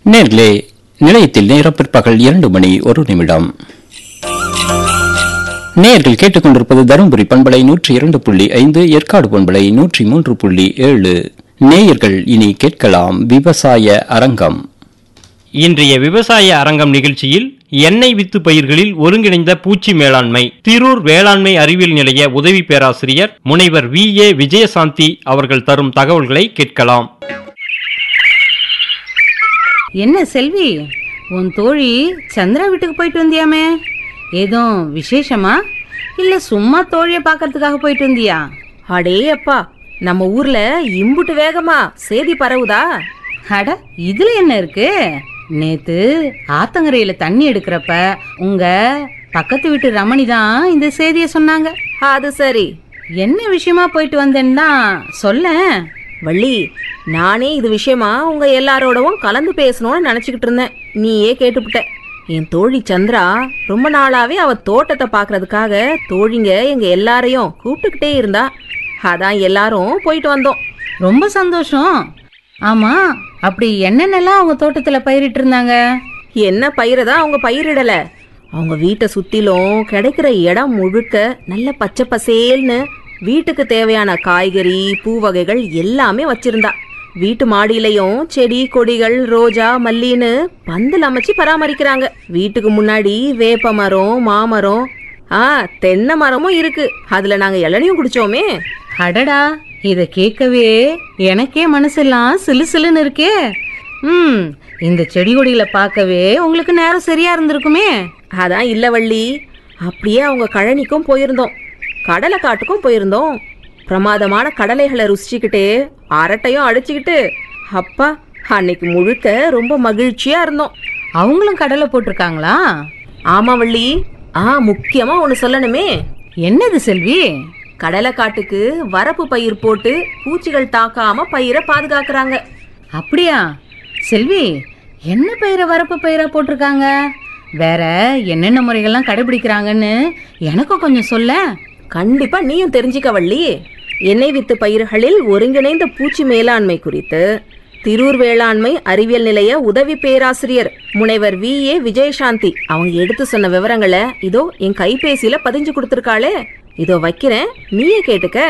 நேர்களே நிலையத்தில் நேரம் பிற்பகல் இரண்டு மணி ஒரு நிமிடம் நேர்கள் கேட்டுக்கொண்டிருப்பது தருமபுரி பண்பலை நூற்றி இரண்டு புள்ளி ஐந்து ஏற்காடு பண்பலை நூற்றி மூன்று புள்ளி ஏழு நேயர்கள் இனி கேட்கலாம் விவசாய அரங்கம் இன்றைய விவசாய அரங்கம் நிகழ்ச்சியில் எண்ணெய் வித்து பயிர்களில் ஒருங்கிணைந்த பூச்சி மேலாண்மை திரூர் வேளாண்மை அறிவியல் நிலைய உதவி பேராசிரியர் முனைவர் வி ஏ விஜயசாந்தி அவர்கள் தரும் தகவல்களை கேட்கலாம் என்ன செல்வி உன் தோழி சந்திரா வீட்டுக்கு போயிட்டு வந்தியாமே ஏதோ விசேஷமா இல்ல சும்மா தோழிய பார்க்கறதுக்காக போயிட்டு வந்தியா அடே அப்பா நம்ம ஊர்ல இம்புட்டு வேகமா சேதி பரவுதா அட இதுல என்ன இருக்கு நேத்து ஆத்தங்கரையில தண்ணி எடுக்கிறப்ப உங்க பக்கத்து வீட்டு ரமணி தான் இந்த செய்திய சொன்னாங்க அது சரி என்ன விஷயமா போயிட்டு வந்தேன்னா சொல்ல வள்ளி நானே இது விஷயமா உங்க எல்லாரோடவும் கலந்து பேசணும்னு நினைச்சுக்கிட்டு இருந்தேன் நீயே கேட்டுப்புட்ட என் தோழி சந்திரா ரொம்ப நாளாவே அவ தோட்டத்தை பார்க்கறதுக்காக தோழிங்க எங்க எல்லாரையும் கூப்பிட்டுக்கிட்டே இருந்தா அதான் எல்லாரும் போயிட்டு வந்தோம் ரொம்ப சந்தோஷம் ஆமா அப்படி என்னென்னலாம் அவங்க தோட்டத்துல பயிரிட்டு இருந்தாங்க என்ன பயிரை அவங்க பயிரிடல அவங்க வீட்டை சுத்திலும் கிடைக்கிற இடம் முழுக்க நல்ல பச்சை பசேல்னு வீட்டுக்கு தேவையான காய்கறி பூ வகைகள் எல்லாமே வச்சிருந்தா வீட்டு மாடியிலையும் செடி கொடிகள் ரோஜா மல்லின்னு பந்தல் அமைச்சு பராமரிக்கிறாங்க வீட்டுக்கு முன்னாடி வேப்ப மரம் மாமரம் ஆ தென்னை மரமும் இருக்கு அதுல நாங்க இளநியும் குடிச்சோமே அடடா இத கேட்கவே எனக்கே மனசெல்லாம் சிலு சிலுன்னு இருக்கே ம் இந்த செடி கொடிகளை பார்க்கவே உங்களுக்கு நேரம் சரியா இருந்திருக்குமே அதான் இல்ல வள்ளி அப்படியே அவங்க கழனிக்கும் போயிருந்தோம் கடலை காட்டுக்கும் போயிருந்தோம் பிரமாதமான கடலைகளை ருசிச்சுக்கிட்டு அரட்டையும் அடிச்சுக்கிட்டு அப்பா அன்னைக்கு முழுக்க ரொம்ப மகிழ்ச்சியா இருந்தோம் அவங்களும் கடலை போட்டிருக்காங்களா ஆமா வள்ளி ஆ முக்கியமா ஒன்னு சொல்லணுமே என்னது செல்வி கடலை காட்டுக்கு வரப்பு பயிர் போட்டு பூச்சிகள் தாக்காம பயிரை பாதுகாக்கறாங்க அப்படியா செல்வி என்ன பயிரை வரப்பு பயிரா போட்டிருக்காங்க வேற என்னென்ன முறைகள்லாம் கடைபிடிக்கிறாங்கன்னு எனக்கும் கொஞ்சம் சொல்ல கண்டிப்பா நீயும் தெரிஞ்சுக்க வள்ளி எண்ணெய் வித்து பயிர்களில் ஒருங்கிணைந்த பூச்சி மேலாண்மை குறித்து திரூர் வேளாண்மை அறிவியல் நிலைய உதவி பேராசிரியர் முனைவர் வி ஏ விஜயசாந்தி அவங்க எடுத்து சொன்ன விவரங்களை இதோ என் கைபேசியில பதிஞ்சு கொடுத்துருக்காளே இதோ வைக்கிறேன் நீயே கேட்டுக்க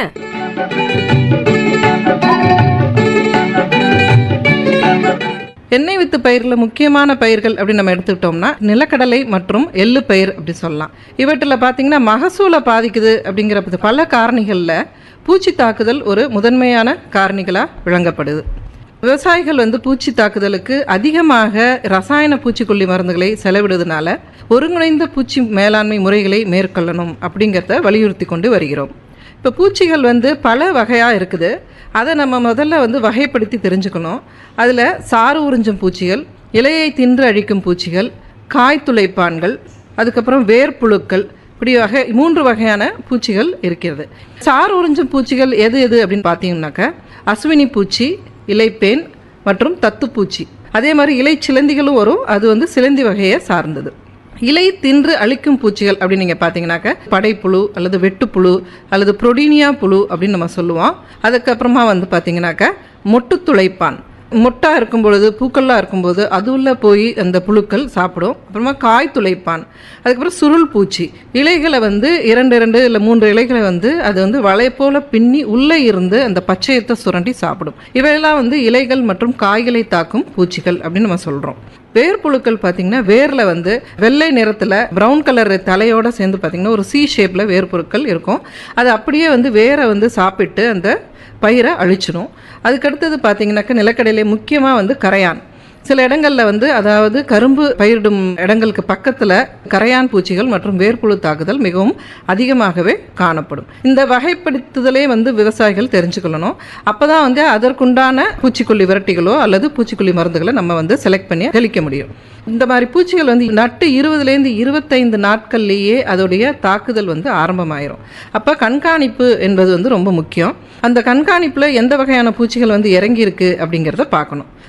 எண்ணெய் வித்து பயிரில் முக்கியமான பயிர்கள் அப்படின்னு நம்ம எடுத்துக்கிட்டோம்னா நிலக்கடலை மற்றும் எள்ளு பயிர் அப்படி சொல்லலாம் இவற்றில் பார்த்தீங்கன்னா மகசூலை பாதிக்குது அப்படிங்கிற பல காரணிகளில் பூச்சி தாக்குதல் ஒரு முதன்மையான காரணிகளாக விளங்கப்படுது விவசாயிகள் வந்து பூச்சி தாக்குதலுக்கு அதிகமாக ரசாயன பூச்சிக்கொல்லி மருந்துகளை செலவிடுவதனால ஒருங்கிணைந்த பூச்சி மேலாண்மை முறைகளை மேற்கொள்ளணும் அப்படிங்கிறத வலியுறுத்தி கொண்டு வருகிறோம் இப்போ பூச்சிகள் வந்து பல வகையாக இருக்குது அதை நம்ம முதல்ல வந்து வகைப்படுத்தி தெரிஞ்சுக்கணும் அதில் சாறு உறிஞ்சும் பூச்சிகள் இலையை தின்று அழிக்கும் பூச்சிகள் காய் துளைப்பான்கள் அதுக்கப்புறம் வேர்ப்புழுக்கள் இப்படி வகை மூன்று வகையான பூச்சிகள் இருக்கிறது சாறு உறிஞ்சும் பூச்சிகள் எது எது அப்படின்னு பார்த்தீங்கன்னாக்கா அஸ்வினி பூச்சி இலைப்பேன் மற்றும் தத்துப்பூச்சி அதே மாதிரி இலை சிலந்திகளும் வரும் அது வந்து சிலந்தி வகையை சார்ந்தது இலை தின்று அழிக்கும் பூச்சிகள் அப்படின்னு நீங்கள் பார்த்தீங்கன்னாக்க படைப்புழு அல்லது வெட்டுப்புழு அல்லது புரோடீனியா புழு அப்படின்னு நம்ம சொல்லுவோம் அதுக்கப்புறமா வந்து பார்த்தீங்கன்னாக்க மொட்டு துளைப்பான் மொட்டா இருக்கும் பொழுது பூக்கள்லாம் இருக்கும்போது அது உள்ள போய் அந்த புழுக்கள் சாப்பிடும் அப்புறமா காய் துளைப்பான் அதுக்கப்புறம் சுருள் பூச்சி இலைகளை வந்து இரண்டு இரண்டு இல்லை மூன்று இலைகளை வந்து அது வந்து வலை போல பின்னி உள்ளே இருந்து அந்த பச்சையத்தை சுரண்டி சாப்பிடும் இவையெல்லாம் வந்து இலைகள் மற்றும் காய்களை தாக்கும் பூச்சிகள் அப்படின்னு நம்ம சொல்கிறோம் வேர்ப்புழுக்கள் பார்த்தீங்கன்னா வேரில் வந்து வெள்ளை நிறத்தில் ப்ரௌன் கலர் தலையோட சேர்ந்து பார்த்தீங்கன்னா ஒரு சி ஷேப்பில் வேர்ப்புழுக்கள் இருக்கும் அது அப்படியே வந்து வேரை வந்து சாப்பிட்டு அந்த பயிரை அழிச்சிடும் அதுக்கடுத்தது பார்த்தீங்கன்னாக்கா நிலக்கடலை முக்கியமாக வந்து கரையான் சில இடங்களில் வந்து அதாவது கரும்பு பயிரிடும் இடங்களுக்கு பக்கத்தில் கரையான் பூச்சிகள் மற்றும் வேர்ப்புழு தாக்குதல் மிகவும் அதிகமாகவே காணப்படும் இந்த வகைப்படுத்துதலே வந்து விவசாயிகள் தெரிஞ்சுக்கொள்ளணும் அப்போ தான் வந்து அதற்குண்டான பூச்சிக்கொல்லி விரட்டிகளோ அல்லது பூச்சிக்கொல்லி மருந்துகளை நம்ம வந்து செலக்ட் பண்ணி தெளிக்க முடியும் இந்த மாதிரி பூச்சிகள் வந்து நட்டு இருபதுலேருந்து இருபத்தைந்து நாட்கள்லேயே அதோடைய தாக்குதல் வந்து ஆரம்பமாயிரும் அப்போ கண்காணிப்பு என்பது வந்து ரொம்ப முக்கியம் அந்த கண்காணிப்பில் எந்த வகையான பூச்சிகள் வந்து இறங்கி இருக்கு அப்படிங்கிறத பார்க்கணும்